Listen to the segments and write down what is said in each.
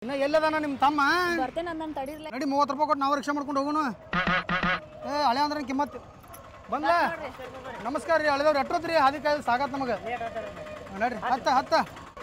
ಇನ್ನ ಎಲ್ಲದಾನ ನಿಮ್ಮ ತಮ್ಮ ಬರ್ತೇನೆ ಅಂದನ್ ತಡೀರ್ಲೆ ನಡಿ ಮೂವತ್ತು ರೂಪಾಯಿ ಕೊಟ್ಟು ನಾವು ರಿಕ್ಷಾ ಮಾಡ್ಕೊಂಡು ಹೋಗೋಣ ಏ ಹಳೆ ಅಂದ್ರೆ ಕಿಮ್ಮತ್ತು ಬಂದ ನಮಸ್ಕಾರ ರೀ ಹಳೆದವ್ರು ಎಟ್ಟೋತ್ರಿ ಅದಕ್ಕೆ ಸಾಗತ್ ನಮಗೆ ನಡ್ರಿ ಹತ್ತ ಹತ್ತ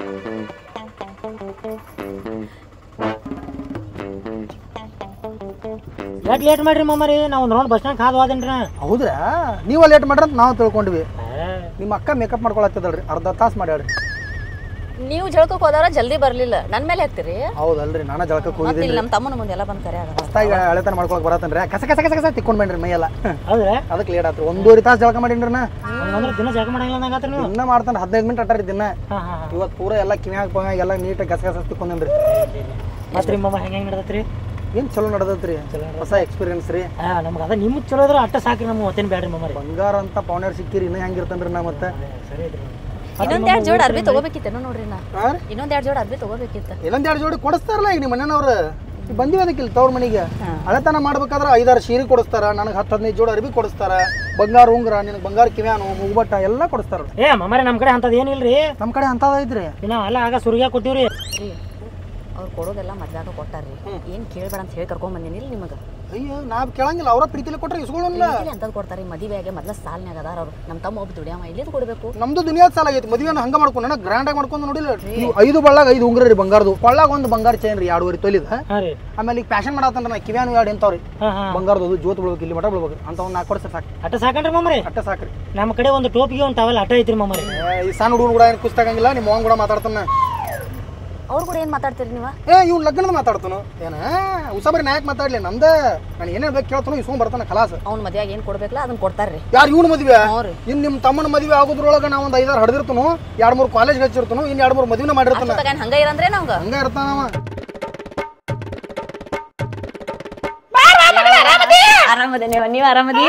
ಯಾಕೆ ಲೇಟ್ ಮಾಡ್ರಿ ಮಮ್ಮರಿ ನಾವು ಒಂದು ರೌಂಡ್ ಬಸ್ ಸ್ಟ್ಯಾಂಡ್ ಕಾದು ಹೋದೇನ್ರಿ ಹೌದ್ರಾ ನೀವು ಲೇಟ್ ಮಾಡ್ರಿ ಅಂತ ನಾವು ತಿಳ್ಕೊಂಡ್ವಿ ನಿಮ್ಮ ಅಕ್ಕ ಮೇಕಪ್ ಮಾಡ್ಕೊಳತ್ತದಲ್ರಿ ಅರ್ಧ ತಾಸು ಮಾಡ್ಯಾಳ್ರಿ ನೀವು ಜಳಕಕ್ಕೆ ಹೋದವ್ರ ಜಲ್ದಿ ಬರ್ಲಿಲ್ಲ ನನ್ ಮೇಲೆ ಹಾಕ್ತಿರಿ ಹೌದಲ್ರಿ ನಾನು ಜಳಕಕ್ಕೆ ಮತ್ತೆ ಹೋಗಿದ್ದೀನಿ ಇಲ್ಲಿ ನಮ್ಮ ತಮ್ಮನ ಮುಂದೆ ಎಲ್ಲ ಬಂದ್ ಕರೆ ಆಗಲ್ಲ ಹೊಸ್ತಾಗಿ ಹಳೆತನ ಮಾಡ್ಕೊಳಕ್ ಬರತ್ತನ್ರಿ ಕಸ ಕಸ ಕಸ ಕಸ ತಿಕ್ಕೊಂಡ್ ಬಂದ್ರಿ ಮೈಯೆಲ್ಲ ಹೌದ್ರಾ ಅದಕ್ಕೆ ಲೇಟ್ ಆತ್ರಿ ಒಂದೂವರೆ ತಾಸು ಜಳಕ ಮಾಡೀನ್ರಿ ನಾ ಅಂದ್ರೆ ದಿನ ಜಾಗ ಮಾಡಂಗಿಲ್ಲ ಅಂದಂಗಾತ್ರಿ ನೀವು ದಿನ ಮಾಡ್ತಾನೆ ಹದಿನೈದು ಮಿನಿಟ್ ಅಟ್ಟಾರಿ ದಿನ ಹಾಂ ಹಾಂ ಇವತ್ತು ಪೂರ ಎಲ್ಲ ಕಿವ್ಯಾಗ ಪವ್ಯಾಗ ಎಲ್ಲ ನೀಟಾಗಿ ಗಸ ಗಸ ತಿಕ್ಕೊಂಡ್ರಿ ಮತ್ತೆ ರೀ ಮಮ್ಮ ಹೆಂಗೆ ಹೆಂಗೆ ನಡ್ದತ್ರಿ ಏನು ಚಲೋ ನಡೆದತ್ರಿ ಹೊಸ ಎಕ್ಸ್ಪೀರಿಯನ್ಸ್ ರೀ ಹಾಂ ನಮ್ಗೆ ಅದ ನಿಮ್ಗೆ ಚಲೋ ಇದ್ರೆ ಅಟ್ಟ ಸಾಕ್ರಿ ನಮ್ಮ ಒತ್ತೇನು ಬೇಡ್ರಿ ಮಮ್ಮರಿ ಬಂಗಾರ ಅಂತ ಪೌನರ್ ಸಿಕ್ಕಿರಿ ಇನ್ನೂ ಹೆಂಗಿರ್ತನ್ರಿ ನಾ ಮತ್ತೆ ಸರಿ ಐತ್ರಿ ಇನ್ನೊಂದ್ ಎರಡ್ ಜೋಡ್ ಅರ್ಬಿ ತಗೋಬೇಕಿತ್ತೇನೋ ನೋಡ್ರಿ ನಾ ಹಾಂ ಇನ್ನೊಂದ್ ಎರಡ್ ಜೋಡ್ ಅರ್ಬಿ ತಗೋಬೇಕಿತ್ತ ಇಲ್ಲೊಂದು ಎರಡು ಜೋಡಿ ಕೊಡಿಸ್ತಾರಲ್ಲ ಈಗ ನಿಮ್ಮ ಮನೆಯವ್ರು ಈಗ ಬಂದಿವಿ ಅದಕ್ಕೆ ಇಲ್ಲಿ ತವ್ರ ಮನೆಗೆ ಹಳೆತನ ಮಾಡ್ಬೇಕಾದ್ರೆ ಐದಾರು ಸೀರೆ ಕೊಡಿಸ್ತಾರ ನನಗೆ ಹತ್ತು ಹದಿನೈದು ಜೋಡಿ ಅರ್ಬಿ ಕೊಡಿಸ್ತಾರ ಬಂಗಾರ ಉಂಗ್ರ ನಿನಗೆ ಬಂಗಾರ ಕಿವ್ಯಾನು ಮುಗುಬಟ್ಟ ಎಲ್ಲ ಕೊಡಿಸ್ತಾರ ಏ ಮಮ್ಮರಿ ನಮ್ಮ ಕಡೆ ಅಂಥದ್ದು ಏನಿಲ್ರಿ ನಮ್ಮ ಕಡೆ ಅಂತದ ಐತ್ರಿ ಇನ್ನು ಅಲ್ಲ ಆಗ ಸುರ್ಗ್ಯಾ ಕೊಟ್ಟಿವ್ರಿ ರೀ ಅವ್ರು ಕೊಡೋದೆಲ್ಲ ಮದ್ವೆಗ ಕೊಟ್ಟಾರ್ರಿ ಏನ್ ಕೇಳ್ಬೇಡ ಅಂತ ಹೇಳಿ ಕರ್ಕೊಂಡ್ ಬಂದಿನಿ ಇಲ್ಲಿ ನಿಮಗ ಅಯ್ಯೋ ನಾವು ಕೇಳಂಗಿಲ್ಲ ಅವರ ಪ್ರೀತಿಲಿ ಕೊಟ್ರೆ ಇಸ್ಕೊಳ್ಳಲ್ಲ ಅಂತದ್ ಕೊಡ್ತಾರೆ ಮದುವೆಗೆ ಮೊದ್ಲ ಸಾಲ್ನ್ಯಾಗ ಅದಾರ ಅವ್ರು ನಮ್ಮ ತಮ್ಮ ಒಬ್ಬ ದುಡಿಯಮ್ಮ ಇಲ್ಲಿದ್ ಕೊಡ್ಬೇಕು ನಮ್ದು ದುನಿಯಾದ ಸಾಲ ಆಗೈತಿ ಮದುವೆನ ಹಂಗ ಮಾಡ್ಕೊಂಡು ನನಗೆ ಗ್ರ್ಯಾಂಡಾಗಿ ಮಾಡ್ಕೊಂಡು ನೋಡಿಲ್ಲ ನೀವು ಐದು ಬಳ್ಳಾಗ ಐದು ಉಂಗ್ರ ರೀ ಬಂಗಾರದು ಕೊಳ್ಳಾಗ ಒಂದು ಬಂಗಾರ ಚೈನ್ ರೀ ಎರಡುವರೆ ತೊಲಿದ ಹಾಂ ರೀ ಆಮೇಲೆ ಈಗ ಫ್ಯಾಷನ್ ಮಾಡತ್ತಂದ್ರೆ ನಾ ಕಿವ್ಯಾನು ಎರಡು ಎಂತಾವ್ರಿ ಹಾಂ ಹಾಂ ಬಂಗಾರದು ಅದು ಜೋತ್ ಬೀಳ್ಬೇಕು ಇಲ್ಲಿ ಮಟ ಬೀಳ್ಬೇಕು ಅಂತ ಒಂದು ನಾಲ್ಕು ಕೊಡ್ಸ ಸಾಕು ಅಟ್ಟ ಸಾಕನ್ರಿ ಮಮ್ಮರಿ ಅಟ್ಟ ಸಾಕ್ರಿ ನಮ್ಮ ಕಡೆ ಒಂದು ಟೋಪಿಗೆ ಒಂದು ಟವಲ್ ಅಟ್ಟ ಐತ್ರಿ ಮಮ್ಮರಿ ಏ, ಈ ಸಣ್ಣ ಹುಡುಗರು ಕೂಡ ಏನು ಕುಸ್ತಾಗಂಗಿಲ್ಲ ನಿಮ್ಮ ಅವ್ನ ಕೂಡ ಮಾತಾಡ್ತಾನೆ ಅವ್ರು ಕೂಡ ಏನ್ ಮಾತಾಡ್ತೀರಿ ನೀವು ಏ ಇವ್ನು ಲಗ್ನದ ಮಾತಾಡ್ತಾನು ಏನ ಉಸಾಬರಿ ನಾಯಕ್ ಮಾತಾಡ್ಲಿ ನಮ್ದ ನಾನು ಏನೇನು ಬೇಕು ಕೇಳ್ತಾನು ಇಸ್ಕೊಂಡ್ ಬರ್ತಾನೆ ಖಲಾಸ್ ಅವ್ನ ಮದ್ವೆಗೆ ಏನ್ ಕೊಡ್ಬೇಕಲ್ಲ ಅದನ್ನ ಕೊಡ್ತಾರ್ರಿ ಯಾರು ಇವ್ನ ಮದುವೆ ಹ್ಞೂ ರೀ ಇನ್ನು ನಿಮ್ಮ ತಮ್ಮನ ಮದುವೆ ಆಗೋದ್ರೊಳಗೆ ನಾವು ಒಂದು ಐದಾರು ಹಡ್ದಿರ್ತನು ಎರಡು ಮೂರು ಕಾಲೇಜ್ ಹಚ್ಚಿರ್ತನು ಇನ್ನು ಎರಡು ಮೂರು ಮದುವೆನ ಮಾಡಿರ್ತಾನೆ ಅಷ್ಟೊತ್ತಾಗ ಹಂಗ ಇರಂದ್ರೆ ನಮ್ಗ ಹಂಗ ಇರ್ತಾನವ ಆರಾಮದೇ ನೀವು ನೀವ್ ಆರಾಮದಿ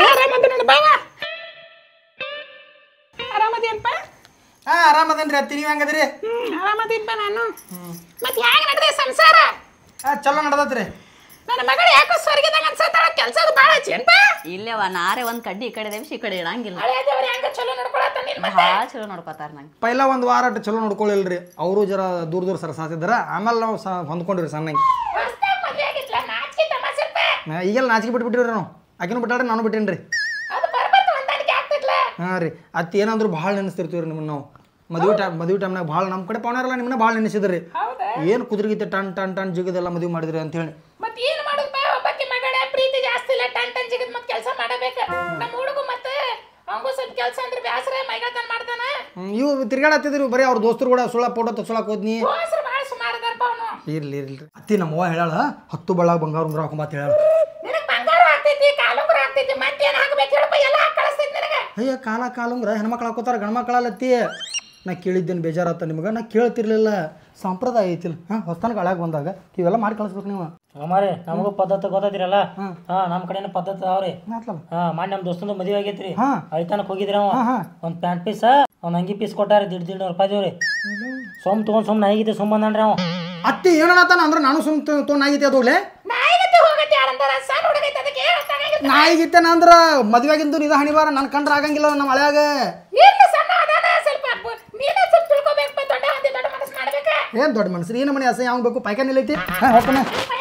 ಹಾ ಆರಾಮದೇನ್ರಿ ಅತ್ತಿ ನೀವು ಹೆಂಗದ್ರಿ ಆರಾಮದಿಪ್ಪ ನಾನು ಮತ್ತೆ ಹ್ಯಾಂಗ ನಡೆದ ಸಂಸಾರ ಹಾ ಚಲೋ ನಡ್ದತ್ರಿ ನನ್ನ ಮಗಳು ಯಾಕೋ ಸ್ವರ್ಗದಾಗ ಅನ್ಸತ್ತಾಳ ಕೆಲ್ಸದ ಭಾಳ ಹಚ್ಚೇನ್ಪ ಇಲ್ಲವ ನಾರೇ ಒಂದ್ ಕಡ್ಡಿ ಈ ಕಡೆ ದೇವಿಸಿ ಈ ಕಡೆ ಇಡಂಗಿಲ್ಲ ಹಳೆಯದವ್ರು ಹೆಂಗ ಚಲೋ ನೋಡ್ಕೊಳತ್ತ ನಿನ್ ಭಾಳ ಚಲೋ ನೋಡ್ಕೊತಾರ ನಂಗೆ ಪೈಲ ಒಂದು ವಾರ ಅಟ್ ಚಲೋ ನೋಡ್ಕೊಳ್ಳಿಲ್ರಿ ಅವರು ಜರ ದೂರ ದೂರ ಸರಸಾತಿದ್ರ ಆಮೇಲೆ ನಾವು ಸ ಹೊಂದ್ಕೊಂಡಿರಿ ಸಣ್ಣಂಗೆ ಹೊಸ್ದಾಗ್ ಮದ್ವೆ ಆಗಿತ್ಲ ನಾಚಿಕೆ ತಮಾಸೆಪ್ಪ ಈಗೆಲ್ಲ ನಾಚಿಕೆ ಬಿಟ್ಬಿಟ್ಟಿವ್ರಿ ನಾವು ಆಕಿನೂ ಬಿಟ್ಟಾಡ್ರಿ ನಾನು ಬಿಟ್ಟೇನ್ರಿ ಅದು ಬರ್ಬರ್ತ ಹೊಂದಾಣಿಕೆ ಆಗ್ತಿದ್ಲ ಹಾಂ ರೀ ಅತ್ತಿ ಏನಂದ್ರು ಭಾಳ ನೆನೆಸ್ತಿರ್ತೀವಿ ರೀ ನಿಮ್ಮನ್ನ ನಾವು ಮದುವೆ ಟೈಮ್ ಮದುವೆ ಟೈಮ್ನಾಗ ಭಾಳ ನಮ್ಮ ಕಡೆ ಪವನರೆಲ್ಲ ನಿಮ್ಮನ್ನ ಭಾಳ ನೆನೆಸಿದ್ರಿ ಹೌದಾ ಏನು ಕುದುರೆಗೀತೆ ಟನ್ ಟನ್ ಟನ್ ಜಿಗದೆಲ್ಲ ಮದುವೆ ಮಾಡಿದ್ರಿ ಅಂತ ಹೇಳಿ ಮತ್ ಏನ್ ಮಾಡುದಪ್ಪ ಒಬ್ಬಾಕಿ ಮಗಳ ಪ್ರೀತಿ ಜಾಸ್ತಿ ಇಲ್ಲ ಟನ್ ಟನ್ ಜಿಗದ್ ಮತ್ ಕೆಲಸ ಮಾಡಬೇಕ ನಮ್ಮ ಹುಡುಗ ಮತ್ತೆ ಅವಂಗೂ ಸ್ವಲ್ಪ ಕೆಲಸ ಅಂದ್ರೆ ಬ್ಯಾಸರ ಮೈಗಳ್ತನ ಮಾಡ್ತಾನ ಹ್ಮ್, ಇವು ತಿರ್ಗಾಡತ್ತಿದ್ರಿ ಬರೀ ಅವ್ರ ದೋಸ್ತರು ಕೂಡ ಸುಳ್ಳ ಫೋಟೋ ತಗ್ಸೊಳಕ್ ಹೋದ್ನಿ ಹೋಸ್ರು ಭಾಳ ಸುಮಾರು ಅದಾರಪ್ಪ ಅವನು ಇರ್ಲಿ ಇರ್ಲಿ ಅತ್ತಿ ನಮ್ಮ ಅವ್ವ ಹೇಳಾಳ ಹತ್ತು ಬಳ್ಳಾಗ ಬಂಗಾರ ಉಂಗ್ರ ಹಾಕೊಂಬತ್ ಹೇಳ ನಿನಗ್ ಬಂಗಾರ ಆಗ್ತೈತಿ ಕಾಲುಂಗುರ ಆಗ್ತೈತಿ ಮತ್ತೇನ್ ಹಾಕ್ಬೇಕು ಹೇಳಪ್ಪ ಎಲ್ಲ ಕಳಿಸ್ತೈತಿ ನಿನಗ ಅಯ್ಯ ಕಾಲ ಕಾಲುಂಗ್ರ ಹೆಣ್ಮಕ್ಳು ಹಾಕೋತಾರ ಗಂಡ್ಮಕ್ಳಲ್ಲತ್ತಿ ನಾ ಕೇಳಿದ್ದೇನೆ ಬೇಜಾರತ್ತ ನಿಮ್ಗೆ ನಾ ಕೇಳ್ತಿರ್ಲಿಲ್ಲ ಸಂಪ್ರದಾಯ ಐತಿಲ್ಲ ಹಾಂ ಹೊಸ್ತಾನ ಗಾಳ್ಯಾಗ ಬಂದಾಗ ಇವೆಲ್ಲ ಮಾಡಿ ಕಳಿಸ್ಬೇಕು ನೀವು ಅಮ್ಮಾರಿ ನಮಗೂ ಪದ್ಧತಿ ಗೊತ್ತೈತಿರಲ್ಲ ಹಾ ನಮ್ಮ ಕಡೆನ ಪದ್ಧತಿ ಅದಾವ್ರಿ ಮಾತ್ಲಲ್ಲ ಹಾ ಮಾಡಿ ನಮ್ಮ ದೋಸ್ತಂದು ಮದುವೆ ಆಗೈತ್ರಿ ಹಾ. ಅಳಿತಾನಕ್ ಹೋಗಿದ್ರಿ ಅವ ಹಾ. ಒಂದ್ ಪ್ಯಾಂಟ್ ಪೀಸ್ ಒಂದ್ ಅಂಗಿ ಪೀಸ್ ಕೊಟ್ಟಾರಿ ದಿಡ್ ದಿಡ್ ರೂಪಾಯಿ ದೇವ್ರಿ ಸೊಮ್ ತಗೊಂಡ್ ಸುಮ್ ನಾಯಿಗಿದ್ದೆ ಸುಮ್ ಬಂದನ್ರಿ ಅವ ಅತ್ತಿ ಏನತ್ತಾನ ಅಂದ್ರೆ ನಾನು ಸುಮ್ ತೊಗೊಂಡಾಗಿತ್ತೆ ಅದೋಗ್ಲೆ ನಾಯಿಗತ್ತೆ ಹೋಗತ್ತೆ ಯಾರಂತಾರ ಸಣ್ಣ ಹುಡುಗೈತೆ ಅದಕ್ಕೆ ಹೇಳತ್ತಾಗಿಲ್ಲ ನಾಯಿಗಿತ್ತೇನ ಅಂದ್ರ ಮದ್ವೆಗಿಂದು ನಿದ ಹಣಿಬಾರ ನನ್ನ ಕಂಡ್ರ ಆಗಂಗಿಲ್ಲ ನಮ್ಮ ಹಳ್ಯಾಗ ಇಲ್ಲ ಸಣ್ಣ ಅದಾನ ಸ್ವಲ್ಪ ಬ- ನೀನೇ ಸ್ವಲ್ಪ ತಿಳ್ಕೊಬೇಕಪ್ಪ ದೊಡ್ಡ ಮಂದಿ ದೊಡ್ಡ ಮನಸ್ಸು ಮಾಡ್ಬೇಕ ಏನ್ ದೊಡ್ಡ ಮನ್ಸ್ರಿ ಏನು ಮನೆ ಅಸಹ್ಯ ಯಾವ ಬೇಕು ಪೈಖಾನೆ ಎಲ್ಲೈತಿ ಹಾಂ ಹೋಗ್ತಾನೆ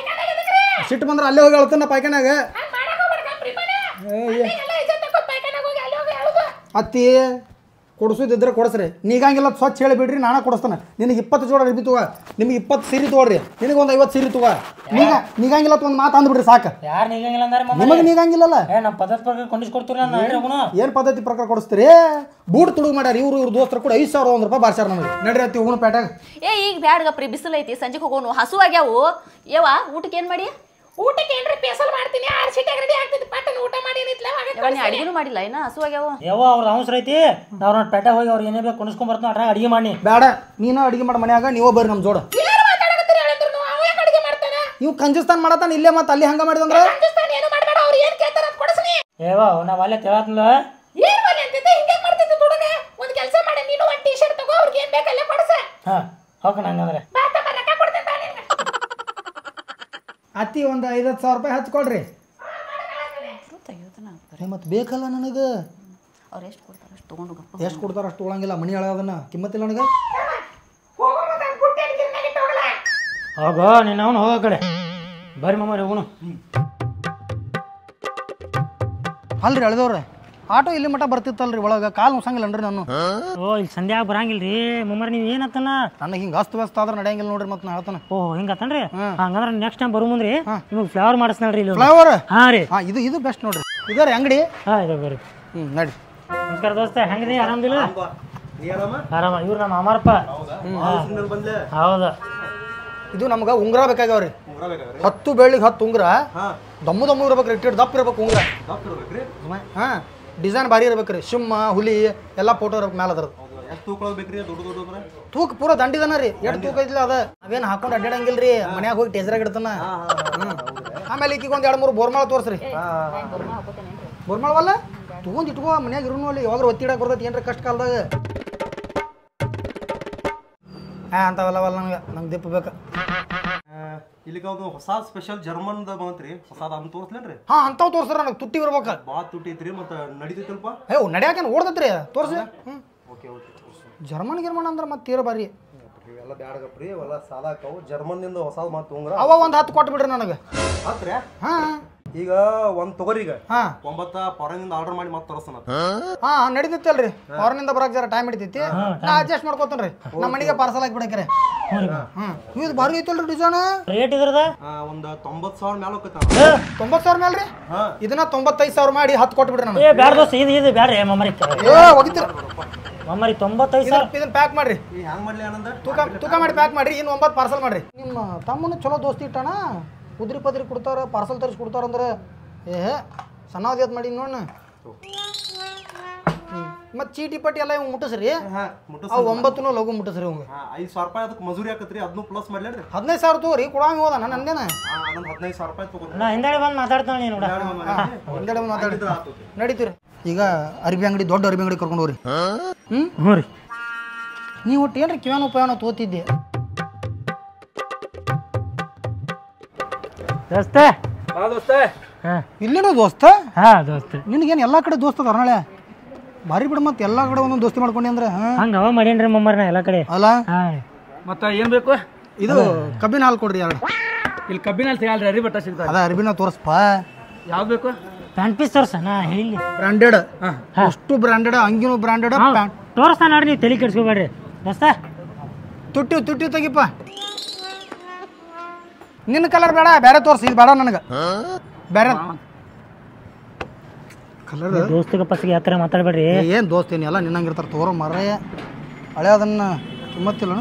ಸಿಟ್ಟು ಬಂದ್ರೆ ಅಲ್ಲೇ ಹೋಗಿ ಹೇಳ್ತಾನ ಪೈಖಾನ್ಯಾಗ ಹಂಗ್ ಮಾಡಕ್ ಹೋಗ್ಬೇಡ ಕಂಪ್ರಿ ಮನೆ ಎಲ್ಲ ಇಜ್ಜತ್ ತಗೊಂಡ್ ಪೈಖಾನಾಗ್ ಹೋಗಿ ಅಲ್ಲಿ ಹೋಗಿ ಹೇಳುದು ಅತ್ತಿ ಕೊಡಿಸೋದಿದ್ರೆ ಕೊಡಿಸ್ರಿ ನೀಗಂಗಿಲ್ಲ ಸ್ವಚ್ಛ ಹೇಳಿ ಬಿಡ್ರಿ ನಾನೇ ಕೊಡಿಸ್ತಾನೆ ನಿನಗೆ ಇಪ್ಪತ್ತು ಜೋಡ ಅರ್ಬಿ ತಗೋ ನಿಮ್ಗೆ ಇಪ್ಪತ್ತು ಸೀರೆ ತಗೋರಿ ನಿನಗೆ ಒಂದು ಐವತ್ತು ಸೀರೆ ತಗೋ ನೀಗ ನೀಗಂಗಿಲ್ಲ ಒಂದು ಮಾತು ಅಂದ್ಬಿಡ್ರಿ ಸಾಕು ಯಾರು ನೀಗಂಗಿಲ್ಲ ಅಂದಾರ ಮಮ್ಮ ನಿಮಗೆ ನೀಗಂಗಿಲ್ಲಲ್ಲ ಏ ನಮ್ಮ ಪದ್ಧತಿ ಪ್ರಕಾರ ಕೊಂಡಿಸ್ಕೊಡ್ತೀವಿ ನಾನು ಹೇಳ್ರಿ ಅವನು ಏನು ಪದ್ಧತಿ ಪ್ರಕಾರ ಕೊಡಿಸ್ತೀರಿ ಬೂಟ್ ತುಡುಗು ಮಾಡ್ಯಾರ ಇವ್ರು ಇವ್ರ ದೋಸ್ತರು ಕೂಡ ಐದು ಸಾವಿರ ಒಂದು ರೂಪಾಯಿ ಬಾರ್ಸ್ಯಾರ ನಮಗೆ ನಡ್ರಿ ಅತ್ತಿ ಹೋಗೋಣ ಪೇಟ್ಯಾಗ ಏ ಈಗ ಬ್ಯಾಡ್ಗಪ್ರಿ ಬಿಸಿಲು ಐತಿ ಸಂಜೆಗೆ ಹೋಗೋನು ಹಸು ಆಗ್ಯಾವು ಯವ್ವ ಊಟಕ್ಕೆ ಏನ್ ಮಾಡಿ ಊಟಕ್ಕೆ ಏನ್ರಿ ಪೇಸಲ್ ಮಾಡ್ತೀನಿ ಆರು ಸೀಟಾಗ ರೆಡಿ ಆಗ್ತೈತಿ ಪಟ್ಟನ ಊಟ ಮಾಡಿ ಏನಿತ್ಲ ಯವ್ವ ನೀ ಅಡಿಗೆನೂ ಮಾಡಿಲ್ಲ ಏನ ಹಸು ಆಗ್ಯಾವು ಯಾವ ಅವ್ರ ಅವಸರ ಐತಿ ನಾವು ನೋಡಿ ಪೇಟೆ ಹೋಗಿ ಅವ್ರು ಏನೇ ಬೇಕು ಕೊಂಡಿಸ್ಕೊಂಡ್ ಬರ್ತಾನ ಅಟ್ರಾಗ ಅಡಿಗೆ ಮಾಡಿ ಬೇಡ ನೀನು ಅಡಿಗೆ ಮಾಡಿ ಮನ್ಯಾಗ ನೀವು ಬರ್ರಿ ನಮ್ಮ ಜೋಡ ಯಾರು ಮಾತಾಡಕತ್ತೀರಿ ಹೇಳಿದ್ರು ಅವ ಯಾಕೆ ಅಡಿಗೆ ಮಾಡ್ತಾನ ನೀವು ಕಂಜಸ್ತಾನ ಮಾಡತ್ತಾನ ಇಲ್ಲೇ ಮತ್ತೆ ಅಲ್ಲಿ ಹಂಗ ಮಾಡಿದಂದ್ರೆ ರಾಜಸ್ಥಾನ ಏನು ಮಾಡ್ಬೇಡ ಅವ್ರು ಏನ್ ಕೇಳ್ತಾರ ಅದ್ ಕೊಡಿಸ್ನಿ ಏವ ನಾವ್ ಅಲ್ಲೇ ತಿಳತ್ಲ ಏನ್ ಮಾಡಿ ಅಂತಿದ್ದೆ ಹಿಂಗೆ ಮಾಡ್ತಿದ್ದೆ ಹುಡುಗ ಒಂದ್ ಕೆಲಸ ಮಾಡಿ ನೀನು ಒಂದ್ ಟಿ ಶರ್ಟ್ ತಗೋ ಅವ್ರಿಗೆ ಏನ್ ಬೇಕಲ್ಲ ಕೊಡ್ಸ ಹಾ ಹೋಗೋಣ ಹಂಗಂದ್ರೆ ಬಾ ತಮ್ಮ ರೊಕ್ಕ ಕೊಡ್ತೀನಿ ಬಾ ನಿನ್ಗೆ ಅತ್ತಿ ಒಂದು ಐವತ್ತು ಸಾವಿರ ರೂಪಾಯಿ ಹಚ್ಕೊಳ್ರಿ ಮತ್ತೆ ಬೇಕಲ್ಲ ನನಗೆ ಅವ್ರು ಎಷ್ಟು ಕೊಡ್ತಾರೆ ಅಷ್ಟು ತೊಗೊಂಡು ಗಪ್ಪ ಎಷ್ಟು ಕೊಡ್ತಾರ ಅಷ್ಟು ತೊಗೊಳಂಗಿಲ್ಲ ಮನಿ ಅದನ್ನ ಕಿಮ್ಮತ್ತಿಲ್ಲ ನನಗೆ ಹೋಗೋ ಮತ್ತೆ ಬುಟ್ಟಿ ಗಿರ್ನಾಗ ಇಟ್ಟು ಹೋಗಲ್ಲ ಹೋಗೋ ನೀನು ಅವನು ಹೋಗೋ ಕಡೆ ಬರ್ರಿ ಮಮ್ಮರಿ ಹೋಗೋಣ ಅಲ್ರಿ ಅಳ್ದವ್ರೆ ಆಟೋ ಇಲ್ಲಿ ಮಟ್ಟ ಬರ್ತಿತ್ತಲ್ರಿ ಒಳಗೆ ಕಾಲು ನುಸಂಗಿಲ್ಲನ್ರಿ ನಾನು ಓ ಇಲ್ಲಿ ಸಂಧ್ಯಾ ಬರಂಗಿಲ್ಲ ರೀ ಮಮ್ಮರಿ ನೀವು ಏನತ್ತನ ನನಗೆ ಹಿಂಗೆ ಅಸ್ತ ವ್ಯಸ್ತ ಆದ್ರೆ ನಡೆಯಂಗಿಲ್ಲ ನೋಡ್ರಿ ಮತ್ತೆ ನಾ ಹೇಳ್ತಾನೆ ಓ ಹಿಂಗತ್ತನ್ರಿ ಹಂಗಂದ್ರೆ ನೆಕ್ಸ್ಟ್ ಟೈಮ್ ಬರು ಮುಂದ್ರಿ ನಿಮಗೆ ಫ್ಲವರ್ ಮಾಡಿಸ್ನಲ್ರಿ ಇಲ್ಲಿ ಫ್ಲವರ್ ಹಾಂ ರೀ ಹಾಂ ಇದು ಇದು ಬೆಸ್ಟ್ ನೋಡ್ರಿ ಇದರ ಅಂಗಡಿ ಹಾಂ ಇದೆ ಬರ್ರಿ ಹ್ಞೂ ನಡಿ ನಮಸ್ಕಾರ ದೋಸ್ತ ಹೆಂಗಿದೆ ಆರಾಮದಿಲ್ಲ ಆರಾಮ ಇವ್ರು ನಮ್ಮ ಅಮರಪ್ಪ ಹೌದು ಇದು ನಮ್ಗೆ ಉಂಗುರ ಬೇಕಾಗ್ಯಾವ್ರಿ ಹತ್ತು ಬೆಳ್ಳಿಗೆ ಹತ್ತು ಉಂಗುರ ದಮ್ಮು ದಮ್ಮು ಇರ್ಬೇಕ್ರಿ ಇಟ್ಟಿಟ್ಟು ದಪ್ಪ ಇರ್ಬೇಕು ಉಂಗುರ ಹಾಂ ಡಿಸೈನ್ ಭಾರಿ ಇರ್ಬೇಕ್ರಿ ಸಿಂಹ ಹುಲಿ ಎಲ್ಲ ಫೋಟೋ ಇರ್ಬೇಕು ಮ್ಯಾಲ ಅದ್ರದ್ದು ಎಷ್ಟು ತೂಕೊಳ್ಳೋದು ಬೇಕ್ರಿ ದೊಡ್ಡ ದೊಡ್ಡ ತೂಕ ಪೂರ ದಂಡಿದನ ರೀ ಎಷ್ಟು ತೂಕ ಐತಿಲ್ಲ ಅದ ಅವೇನು ಹಾಕೊಂಡು ಅಡ್ಡಾಡಂಗಿಲ್ರಿ ಮನ್ಯಾಗ ಹೋಗಿ ಟೇಜರಾಗ ಇಡ್ತಾನ ಹ್ಮ್. ಆಮೇಲೆ ಈಕಿಗೆ ಒಂದು ಎರಡು ಮೂರು ಬೋರ್ಮಾಳ ತೋರ್ಸ್ರಿ ಬೋರ್ಮಾಳವಲ್ಲ ತಗೊಂಡ್ ಇಟ್ಕೋ ಮನ್ಯಾಗ ಇರುನು ಅಲ್ಲಿ ಯಾವಾಗ ಒತ್ತಿಡಕ್ ಬರ್ತೈತಿ ಏನ್ರ ಕಷ್ಟ ಕಾಲದಾಗ ಹಾ ಅಂತವಲ್ಲವಲ್ಲ ನಂಗೆ ನಂಗೆ ದಿಪ್ಪ ಬೇಕು ಇಲ್ಲಿಗ ಒಂದು ಹೊಸ ಸ್ಪೆಷಲ್ ಜರ್ಮನ್ದ ಬಂತ್ರಿ ಹೊಸದ ಅಂತ ತೋರಿಸ್ಲೇನ್ರಿ ಹಾ ಅಂತಾವ್ ತೋರ್ಸ್ರ ನನಗೆ ತುಟ್ಟಿ ಬರ್ಬೇಕು ಭಾಳ ತುಟ್ಟಿ ಐತ್ರಿ ಮತ್ತೆ ನಡೀತೈತಲ್ಪ ಏ ನಡ್ಯಾಕೇನು ಓಡ್ತೈತ್ರಿ ತೋರ್ಸಿ ಹ್ಞೂ ಓಕೆ ಓಕೆ ಜರ್ಮನ್ ಗಿರ್ಮನ್ ಅಂದ್ರೆ ಮತ್ತೆ ತೀರ ಬಾರಿ ಇವೆಲ್ಲ ಬ್ಯಾಡಗಪ್ರಿ ಇವೆಲ್ಲ ಸಾದಾಕವು ಜರ್ಮನ್ನಿಂದ ಹೊಸದ್ ಮಾತು ತೊಗೊಂಗ್ರ ಅವ ಒಂದು ಹತ್ತು ಕೊಟ್ಟು ಬಿಡ್ರಿ ನನಗೆ ಹತ್ರಿ ಹಾಂ ಈಗ ಒಂದ್ ತಗೋರಿ ಈಗ ಹಾಂ ಒಂಬತ್ತ ಫಾರಿನಿಂದ ಆರ್ಡರ್ ಮಾಡಿ ಮತ್ತೆ ತರಿಸ್ತಾನ ಹಾ ನಡೀತೈತಲ್ರಿ ಹೊರನಿಂದ ಬರಕ್ ಜರ ಟೈಮ್ ಹಿಡಿತೈತಿ ನಾ ಅಡ್ಜಸ್ಟ್ ಮಾಡ್ಕೋತೇನ್ರಿ ನಮ್ಮ ಮನೆಗೆ ಪಾರ್ಸಲ್ ಹಾಕಿ ಬಿಡಕ್ರೆ ಹ್ಮ್ ಇದು ಭಾರಿ ಐತಲ್ರಿ ಡಿಸೈನ್ ರೇಟ್ ಇದ್ರದ ಒಂದು ತೊಂಬತ್ತು ಸಾವಿರ ಮ್ಯಾಲ ಹೋಗ್ತೈತ ತೊಂಬತ್ತು ಸಾವಿರ ಮೇಲ್ರಿ ಹಾ ಇದನ್ನ ತೊಂಬತ್ತೈದು ಸಾವಿರ ಮಾಡಿ ಹತ್ತು ಕೊಟ್ಟು ಬಿಡ್ರಿ ನನಗೆ ಏ ಬ್ಯಾಡ ದೋಸ್ತ ಇದು ಇದು ಬ್ಯಾಡ್ರಿ ಮಮ್ಮರಿ ಏ ಹೋಗಿತ್ತೀರ ಮಮ್ಮರಿ ತೊಂಬತ್ತೈದು ಸಾವಿರ ಇದನ್ನ ಪ್ಯಾಕ್ ಮಾಡ್ರಿ ಈ ಹ್ಯಾಂಗ್ ಮಾಡ್ಲಿ ಆನಂದ ತೂಕ ತೂಕ ಮಾಡಿ ಪ್ಯಾಕ್ ಮಾಡ್ರಿ ಇನ್ನು ಒಂಬತ್ತು ಪಾರ್ಸಲ್ ಮಾಡ್ರಿ ನಿಮ್ಮ ತಮ್ಮನ ಚಲೋ ದೋಸ್ತಿ ಇಟ್ಟಾನ ಉದ್ರಿ ಪದ್ರಿ ಕೊಡ್ತಾರ ಪಾರ್ಸಲ್ ತರಿಸಿ ಕೊಡ್ತಾರ ಅಂದ್ರೆ ಏ ಸಣ್ಣದ್ ಮಾಡಿ ನೋಡ ಮತ್ತೆ ಚೀಟಿ ಪಟ್ಟಿ ಎಲ್ಲ ಇವ್ ಮುಟ್ಟಿಸ್ರಿ ಹಾ ಮುಟ್ಟಿಸ್ ಅವು ಒಂಬತ್ತುನು ಲಘು ಮುಟ್ಟಿಸ್ರಿ ಇವಂಗ ಹಾ ಐದು ಸಾವಿರ ರೂಪಾಯಿ ಅದಕ್ಕೆ ಮಜೂರಿ ಆಕತ್ರಿ ಅದನ್ನು ಪ್ಲಸ್ ಮಾಡ್ಲೇನ್ರಿ ಹದಿನೈದು ಸಾವಿರ ತಗೋರಿ ಕೊಡಂಗ ಹೋದ ನಾನು ಅಂದೇನ ಹಾ ಅದೊಂದು ಹದಿನೈದು ಸಾವಿರ ರೂಪಾಯಿ ತಗೊಂಡ್ರಿ ನಾ ಹಿಂದಾಡಿ ಬಂದು ಮಾತಾಡ್ತಾನೆ ನೀನು ನೋಡ ಒಂದೆಡೆ ಒಂದು ಮಾತಾಡಿ ನಡೀತೀರಿ ಈಗ ಅರ್ಬಿ ಅಂಗಡಿ ದೊಡ್ಡ ಅರ್ಬಿ ಅಂಗಡಿ ಕರ್ಕೊಂಡು ಹೋಗ್ರಿ ಹ್ಮ್ ಹ್ಞೂ ರೀ ನೀವು ಒಟ್ಟು ಏನ್ರಿ ಕಿವ್ಯಾನೋ ಪಯಾನೋ ತೋತಿದ್ದೆ ದೋಸ್ತ ಹಾಂ ಇಲ್ಲೇನೋ ದೋಸ್ತ ಹಾಂ ದೋಸ್ತ ನಿನಗೇನು ಎಲ್ಲ ಕಡೆ ದೋಸ್ತ ಅದ ನಾಳೆ ಭಾರಿ ಬಿಡ ಮತ್ತೆ ಎಲ್ಲ ಕಡೆ ಒಂದೊಂದು ದೋಸ್ತಿ ಮಾಡ್ಕೊಂಡಿ ಅಂದ್ರೆ ಹಾಂ ಹಂಗೆ ಅವ ಮಾಡೇನ್ರಿ ಮಮ್ಮರಿ ನಾ ಎಲ್ಲ ಕಡೆ ಅಲ್ಲ ಹಾಂ ರೀ ಮತ್ತೆ ಏನು ಬೇಕು ಇದು ಕಬ್ಬಿನ ಹಾಲು ಕೊಡ್ರಿ ಎರಡು ಇಲ್ಲಿ ಕಬ್ಬಿನಲ್ಲಿ ಸಿಗಲ್ರಿ ಅರಿ ಬಟ್ಟ ಸಿಗ್ತಾವೆ ಅದ ಅರ್ಬಿನ ತೋರಿಸ್ಪ ಯಾವ್ದು ಬೇಕು ಪ್ಯಾಂಟ್ ಪೀಸ್ ತೋರ್ಸ ನಾ ಹೇಳಿ ಬ್ರಾಂಡೆಡ್ ಅಷ್ಟು ಬ್ರಾಂಡೆಡ್ ಅಂಗಿನೂ ಬ್ರಾಂಡೆಡ್ ಪ್ಯಾಂಟ್ ತೋರಿಸ್ತಾ ನೋಡ್ರಿ ನೀವು ತಲೆ ಕೆಡ್ಸ್ಕೊಬೇಡ್ರಿ ದೋಸ್ತ ತುಟ್ಟಿ ತುಟ್ಟಿ ತೆಗಿಪ್ಪ ನಿನ್ನ ಕಲರ್ ಬೇಡ ಬೇರೆ ತೋರ್ಸಿ ಇದು ಬೇಡ ನನಗೆ ಬೇರೆ ಕಲರ್ ದೋಸ್ತಿಗೆ ಪಸ್ಸಿಗೆ ಯಾವ ಥರ ಮಾತಾಡ್ಬೇಡ್ರಿ ಏನು ದೋಸ್ತೀನಿ ಎಲ್ಲ ನಿನ್ನಂಗಿರ್ತಾರೆ ತೋರೋ ಮರೇ ಹಳೆ ಅದನ್ನ ಕಿಮ್ಮತ್ತಿಲ್ಲ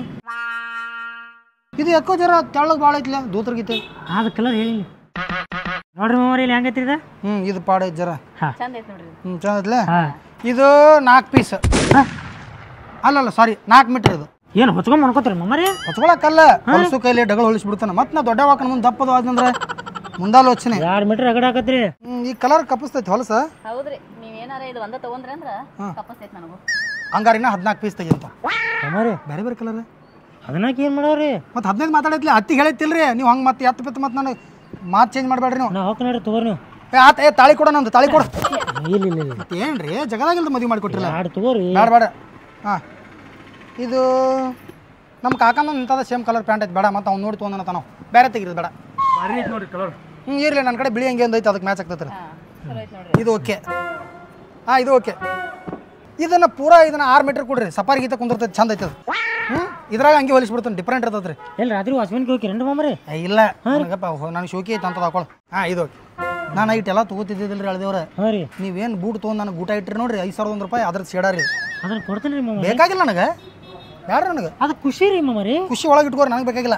ಇದು ಯಾಕೋ ಜರ ತೆಳ್ಳಗೆ ಭಾಳ ಐತಿಲ್ಲ ದೂತ್ರಗೀತೆ ಅದು ಕಲರ್ ಹೇಳಿ ನೋಡ್ರಿ ಮಮ್ಮರಿ ಇಲ್ಲಿ ಹೆಂಗೈತ್ರಿ ಇದು ಹ್ಞೂ ಇದು ಪಾಡ ಐತಿ ಜರ ಹಾಂ ಚಂದ ಐತೆ ನೋಡ್ರಿ ಹ್ಞೂ ಚಂದ ಐತ್ಲೆ ಹಾಂ ಇದು ನಾಲ್ಕು ಪೀಸ್ ಅಲ್ಲಲ್ಲ ಸಾರಿ ನಾಲ್ಕು ಮೀಟ್ರ್ ಇದು ಏನು ಹೊಚ್ಕೊಂಡ್ ಮಾಡ್ಕೋತೀರಿ ಮಮ್ಮರಿ ಹೊಚ್ಕೊಳಕ್ಕಲ್ಲ ಹೊಲಸು ಕೈಲಿ ಡಗಳು ಹೊಲಿಸ್ಬಿಡ್ತಾನೆ ಮತ್ತೆ ನಾ ದೊಡ್ಡ ವಾಕನ ಮುಂದೆ ದಪ್ಪದು ಆದಂದ್ರೆ ಮುಂದಾಲೋಚನೆ ಎರಡು ಮೀಟ್ರ್ ರಗಡ ಹಾಕತ್ರಿ ಹ್ಮ್, ಈ ಕಲರ್ ಕಪ್ಪಿಸ್ತೈತಿ ಹೊಲಸ ಹೌದ್ರಿ ನೀವೇನಾರ ಇದು ಒಂದ ತಗೊಂಡ್ರಿ ಅಂದ್ರ ಕಪ್ಪಸ್ತೈತಿ ನನಗೂ ಹಂಗಾರಿನ ಹದಿನಾಲ್ಕು ಪೀಸ್ ತೆಗಿಂತ ಮಮ್ಮರಿ ಬೇರೆ ಬೇರೆ ಕಲರ್ ಅದನ್ನಾಕ ಏನು ಮಾಡವ್ರಿ ಮತ್ತೆ ಹದಿನೈದು ಮಾತಾಡೈತ್ಲಿ ಹತ್ತಿ ಹೇಳಿತ್ತಿಲ್ರಿ ನೀವು ಹಂಗೆ ಮತ್ತೆ ಎತ್ತು ಬಿತ್ತು ಮತ್ತೆ ನನಗೆ ಮಾತು ಚೇಂಜ್ ಮಾಡಬೇಡ್ರಿ ನೀವು ನಾ ಹೋಗಿ ನೋಡ್ರಿ ತಗೋರಿ ನೀವು ಏ ಆತ ಏ ತಾಳಿ ಕೊಡ ನಂದು ತಾಳಿ ಕೊಡ ಇಲ್ಲ ಇಲ್ಲ ಇಲ್ಲ ಮತ್ತೆ ಏನ್ರಿ ಜಗದಾಗಿಲ್ದ ಮದುವೆ ಮಾಡಿಕೊಟ್ರಿಲ್ಲ ಎರಡು ತಗೋರಿ ಬೇಡ ಬೇಡ ಹಾಂ ಇದು ನಮ್ಮ ಕಾಕನ ನಿಂತದ ಸೇಮ್ ಕಲರ್ ಪ್ಯಾಂಟ್ ಐತೆ ಬೇಡ ಮತ್ತೆ ಅವ್ನು ನೋಡಿ ತೊಗೊಂಡನ ನಾವು ಬೇರೆ ತೆಗಿರೋದು ಬೇಡ ಭಾರಿ ಐತಿ ನೋಡ್ರಿ ಕಲರ್ ಹ್ಞೂ ಇರಲಿ ನನ್ನ ಕಡೆ ಬಿಳಿ ಹಂಗೆ ಒಂದು ಐತೆ ಅದಕ್ಕೆ ಮ್ಯಾಚ್ ಆಗ್ತೈತೆ ರೀ ಚಲೋ ಐತಿ ನೋಡ್ರಿ ಇದು ಓಕೆ ಹಾಂ ಇದು ಓಕೆ ಇದನ್ನು ಪೂರಾ ಇದನ್ನು ಆರು ಮೀಟ್ರ್ ಕೊಡ್ರಿ ಸಫಾರಿ ಗೀತ ಕುಂದಿರ್ತೈತೆ ಚಂದ ಐತೆ ಅದು ಹ್ಞೂ ಇದ್ರಾಗ ಹಂಗೆ ಹೊಲಿಸ್ಬಿಡ್ತಾನೆ ಡಿಫ್ರೆಂಟ್ ಇರ್ತೈತೆ ರೀ ಎಲ್ಲಿ ರಾತ್ರಿ ವಾಚ್ಮೆನ್ಗೆ ಹೋಗಿ ರೆಂಡು ಮಮ್ಮರಿ ಏ, ಇಲ್ಲ ನನಗಪ್ಪ ನನಗೆ ಶೋಕಿ ಐತೆ ಅಂತ ಹಾಕೊಳ್ಳಿ ಹಾಂ ಇದು ಓಕೆ ನಾನು ಇಟ್ಟೆಲ್ಲ ತೊಗೋತಿದ್ದಿಲ್ಲ ರೀ ಅಳ್ದೇವ್ರ ಹಾಂ ರೀ ನೀವೇನು ಬೂಟ್ ತೊಗೊಂಡು ನನಗೆ ಊಟ ಇಟ್ಟಿರಿ ನೋಡ್ರಿ ಐದು ಸಾವಿರದ ಒಂದು ರೂಪಾಯಿ ಅದ್ರ ಸೇಡ ರೀ ಅದನ್ನ ಕೊಡ್ತೀನಿ ರೀ ಮಮ್ಮರಿ ಬೇಕಾಗಿಲ್ಲ ನನಗೆ ಬೇಡ ನನಗೆ ಅದು ಖುಷಿ ರೀ ಮಮ್ಮರಿ ಖುಷಿ ಒಳಗೆ ಇಟ್ಕೋರಿ ನನಗೆ ಬೇಕಾಗಿಲ್ಲ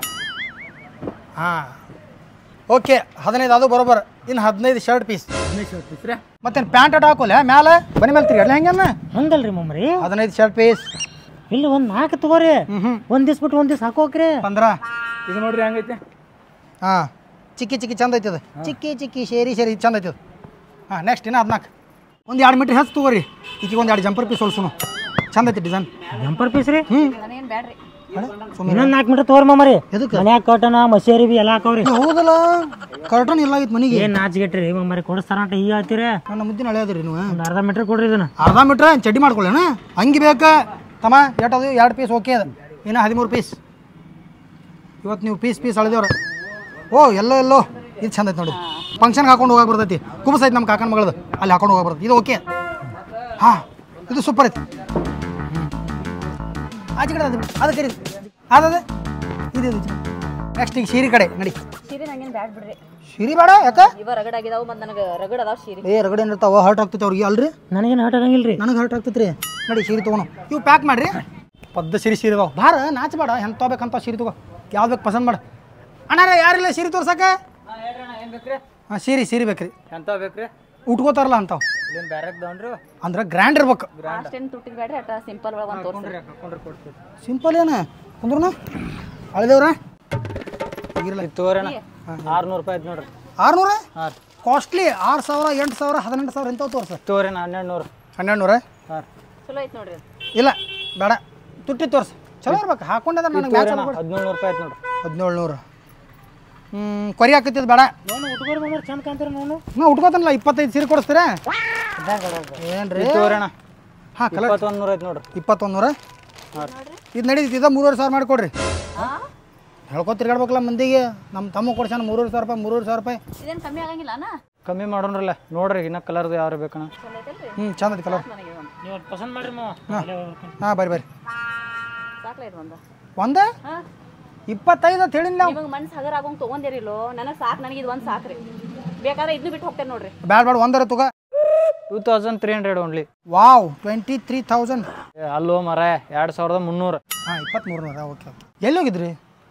ಹಾಂ ಓಕೆ ಹದಿನೈದು ಅದು ಬರೋಬರ್ ಇನ್ನು ಹದಿನೈದು ಶರ್ಟ್ ಪೀಸ್ ಮತ್ತೇನು ಪ್ಯಾಂಟ್ ಅಟ್ ಹಾಕೋಲ್ಲ ಮ್ಯಾಲೆ ಬನ್ನಿ ಮೇಲೆ ತಿರ್ಗಾಡ್ಲಿ ಹೆಂಗನ್ನ ಹಂಗಲ್ರಿ ಮಮ್ಮರಿ ಹದಿನೈದು ಶರ್ಟ್ ಪೀಸ್ ಇಲ್ಲಿ ಒಂದು ನಾಲ್ಕು ತಗೋರಿ ಒಂದ್ ದಿವ್ಸ ಬಿಟ್ಟು ಒಂದ್ ದಿವ್ಸ ಹಾಕೋಕ್ರಿ ಪಂದ್ರ ಇದು ನೋಡ್ರಿ ಹೆಂಗೈತೆ ಹಾಂ ಚಿಕ್ಕಿ ಚಿಕ್ಕಿ ಚಂದ ಐತದ ಚಿಕ್ಕಿ ಚಿಕ್ಕಿ ಶೇರಿ ಶೇರಿ ಚಂದ ಐತದ ಹಾಂ ನೆಕ್ಸ್ಟ್ ಇನ್ನು ಹದಿನಾಲ್ಕು ಒಂದು ಎರಡು ಮೀಟ್ರ್ ಹೆಚ್ಚು ತಗೋರಿ ಈಕಿಗೆ ಒಂದು ಎರಡು ಜಂಪರ್ ಪೀಸ್ ಹೊಲ್ಸುನು ಚಂದ ಐತಿ ಡಿಸೈನ್ ಜಂಪರ್ ಪೀಸ್ ರೀ ಹ್ಞೂ ನನಗೇನ್ ಬ್ಯಾಡ್ರಿ ಇನ್ನೊಂದು ನಾಲ್ಕು ಮೀಟರ್ ತಗೋರಿ ಮಮ್ಮರಿ ಎದಕ್ಕೆ ಮನ್ಯಾಗ ಕಟನ ಮಸೇರಿ ಬಿ ಎಲ್ಲ ಹಾಕವ್ರಿ ಹೌದಲ್ಲ ಕರ್ಟನ್ ಇಲ್ಲ ಆಗಿತ್ತು ಮನೆಗೆ ಏನ್ ನಾಚಿಗೆಟ್ರಿ ಮಮ್ಮರಿ ಕೊಡಿಸ್ತಾರ ಅಂತ ಈಗ ಹೇಳ್ತೀರಿ ನನ್ನ ಮುದ್ದಿನ ಹಳೆಯದ್ರಿ ನೀವು ಒಂದು ಅರ್ಧ ಮೀಟರ್ ಕೊಡ್ರಿ ಇದನ್ನ ಅರ್ಧ ಮೀಟ್ರ್ ಚಡ್ಡಿ ಮಾಡ್ಕೊಳ್ಳೋಣ ಹಂಗೆ ಬೇಕಾ ತಮ್ಮ ಎಷ್ಟದು ಎರಡು ಪೀಸ್ ಓಕೆ ಅದ ಇನ್ನು ಹದಿಮೂರು ಪೀಸ್ ಇವತ್ತು ನೀವು ಪೀಸ್ ಪೀಸ್ ಅಳೆದೇವ್ರ ಓ ಎಲ್ಲೋ ಎಲ್ಲೋ ಇದು ಚಂದ ಐತೆ ನೋಡಿ ಫಂಕ್ಷನ್ಗೆ ಹಾಕೊಂಡು ಹೋಗಕ್ಕೆ ಬರ್ತೈತಿ ಕುಬಸ್ ಐತೆ ನಮ್ಮ ಕಾಕನ ಮಗಳದು ಅಲ್ಲಿ ಹಾಕೊಂಡು ಹೋಗಕ್ಕೆ ಬರ್ತೈತಿ ಇದು ಓಕೆ ಹಾಂ ಇದು ಸೂಪರ್ ಐತಿ ಹ್ಞೂ ಆಚೆ ಕಡೆ ಅದು ಅದು ಕರಿ ಅದದ ಇದು ಇದು ನೆಕ್ಸ್ಟ್ ಈಗ ಸೀರೆ ಕಡೆ ನಡಿ ಸೀರೆ ನಂಗೇನು ಬ್ಯಾಡ್ ಬಿಡ್ರಿ ಸೀರೆ ಬೇಡ ಯಾಕ ಇವ ರಗಡ್ ಆಗಿದಾವು ಮತ್ತು ನನಗೆ ರಗಡ್ ಅದಾವ ಸೀರೆ ಏ ರಗಡೆ ಏನಿರ್ತಾವ ಹರ್ಟ್ ಆಗ್ತೈತೆ ಅವ್ರಿಗೆ ಅಲ್ರಿ ನನಗೇನು ಹರ್ಟ್ ಆಗಂಗಿಲ್ಲ ರೀ ನನಗೆ ಹರ್ಟ್ ಆಗ್ತೈತೆ ರೀ ನಡಿ ಸೀರೆ ತೊಗೊಳು ಇವು ಪ್ಯಾಕ್ ಮಾಡಿರಿ ಪದ್ದ ಸೀರೆ ಸೀರೆ ಅದಾವ ಬಾರ ನಾಚಬೇಡ ಎಂತ ಬೇಕಂತ ಸೀರೆ ತಗೋ ಯಾವ್ದು ಬೇಕು ಪಸಂದ್ ಮಾಡ ಅಣ್ಣಾರ ಯಾರಿಲ್ಲ ಸೀರೆ ತೋರ್ಸಕ್ಕೆ ಏನು ಬೇಕ್ರಿ ಹಾಂ ಸೀರೆ ಸೀರೆ ಬೇಕ್ರಿ ಎಂತ ಬೇಕ್ರಿ ಉಟ್ಕೋತಾರಲ್ಲ ಅಂತಾವ್ ಇದೇನು ಬ್ಯಾರಕ್ದವನ್ರಿ ಅಂದ್ರೆ ಗ್ರ್ಯಾಂಡ್ ಇರ್ಬೇಕು ಅಷ್ಟೇನು ತುಟ್ಟಿದ್ ಬ್ಯಾಡ್ರಿ ಅಟ ಸಿಂಪಲ್ ಒಳಗೆ ಒಂದು ತೋರಿಸ್ರಿ ಹಾಕೊಂಡ್ರೆ ಕೊಡ್ತೀವಿ ಸಿಂಪಲ್ ಏನ ಕುಂದ್ರನ ಅಳದೇವ್ರ ಇರಲ್ಲ ತೋರಣ ಆರ್ನೂರು ರೂಪಾಯಿ ಐತೆ ನೋಡ್ರಿ ಆರ್ನೂರ ಹಾಂ ಕಾಸ್ಟ್ಲಿ ಆರು ಸಾವಿರ ಎಂಟು ಸಾವಿರ ಹದಿನೆಂಟು ಸಾವಿರ ಇಂಥವು ತೋರ್ಸ ತೋರೇನ ಹನ್ನೆರಡು ನೂರು ಹನ್ನೆರಡು ನೂರ ಹಾಂ ಚಲೋ ಐತೆ ನೋಡ್ರಿ ಅದು. ಇಲ್ಲ ಬೇಡ ತುಟ್ಟಿ ತೋರ್ಸ ಚಲೋ ಇರ್ಬೇಕು ಹಾಕೊಂಡದ ನನಗೆ ಮ್ಯಾಚ್ ಹದಿನೇಳು ನೂರು ರೂಪಾಯಿ ಐತೆ ನೋಡ್ರಿ ಹದಿನೇಳು ನೂರು ಹ್ಞೂ ಕೊರಿ ಹಾಕತ್ತಿದ್ ಬೇಡ ನೋನು ಉಟ್ಕೋರಿ ಬಂದ್ರೆ ಚಂದ ಕಾಣ್ತೀರಿ ನೋನು ನಾ ಉಟ್ಕೋತಾನಲ್ಲ ಇಪ್ಪತ್ತೈದು ಸೀರೆ ಕೊಡಿಸ್ತೀರಾ ಏನ್ರಿ ತೋರಣ ಹಾಂ ಕಲರ್ ಇಪ್ಪತ್ತೊಂದು ನೂರು ಐತೆ ನೋಡ್ರಿ ಇಪ್ಪತ್ತೊಂದು ನೂರ ಇದು ನಡೀತಿ ಇದು ಮೂರುವರೆ ಸಾವಿರ ಮಾಡಿಕೊಡ್ರಿ ಹೇಳ್ಕೊ ತಿರ್ಗಾಡ್ಬೇಕಲ್ಲ ಮಂದಿಗೆ ನಮ್ಮ ತಮ್ಮ ಕೊಡ್ಸಾನ ಮೂರುವರೆ ಸಾವಿರ ರೂಪಾಯಿ ಮೂರುವರೆ ಸಾವಿರ ರೂಪಾಯಿ ಇದೇನು ಕಮ್ಮಿ ಆಗಂಗಿಲ್ಲ ಅಣ್ಣ ಕಮ್ಮಿ ಮಾಡೋಣ್ರಲ್ಲ ನೋಡ್ರಿ ಇನ್ನ ಕಲರ್ದು ಯಾರು ಬೇಕಣ್ಣ ಚಲೋ ಐತಲ್ರಿ ಹ್ಞೂ ಚಂದ ಐತಿ ಕಲರ್ ನನಗೆ ಒಂದು ನೀವು ಪಸಂದ್ ಮಾಡ್ರಿ ಮಾವ ಅಲ್ಲೇ ಹೋಗ್ಬೇಕು. ಹಾಂ ಬರ್ರಿ ಬರ್ರಿ ಸಾಕ್ಲ ಇದು ಒಂದು ಒಂದೇ ಹಾಂ ಇಪ್ಪತ್ತೈದು ಅಂತ ಹೇಳಿಲ್ಲ ನಾವು ನಿಮಗೆ ಮನ್ಸು ಹಗರ ಆಗೋಂಗೆ ತೊಗೊಂಡಿರಿಲ್ಲೋ ನನಗೆ ಸಾಕು ನನಗೆ ಇದು ಒಂದು ಸಾಕ್ರಿ ಬೇಕಾದ್ರೆ ಇದನ್ನು ಬಿಟ್ಟು ಹೋಗ್ತೇನೆ ನೋಡ್ರಿ ಬ್ಯಾಡ ಬ್ಯಾಡ ಒಂದರ ತುಗ two thousand three hundred only wow twenty three thousand ಅಲ್ಲೋ ಮರ ಎರಡು ಸಾವಿರದ ಮುನ್ನೂರು ಹಾಂ ಇಪ್ಪತ್ತ್ಮೂರು ನೂರ ಓಕೆ ಓಕೆ ಎಲ್ಲಿ ಹೋಗಿದ್ರಿ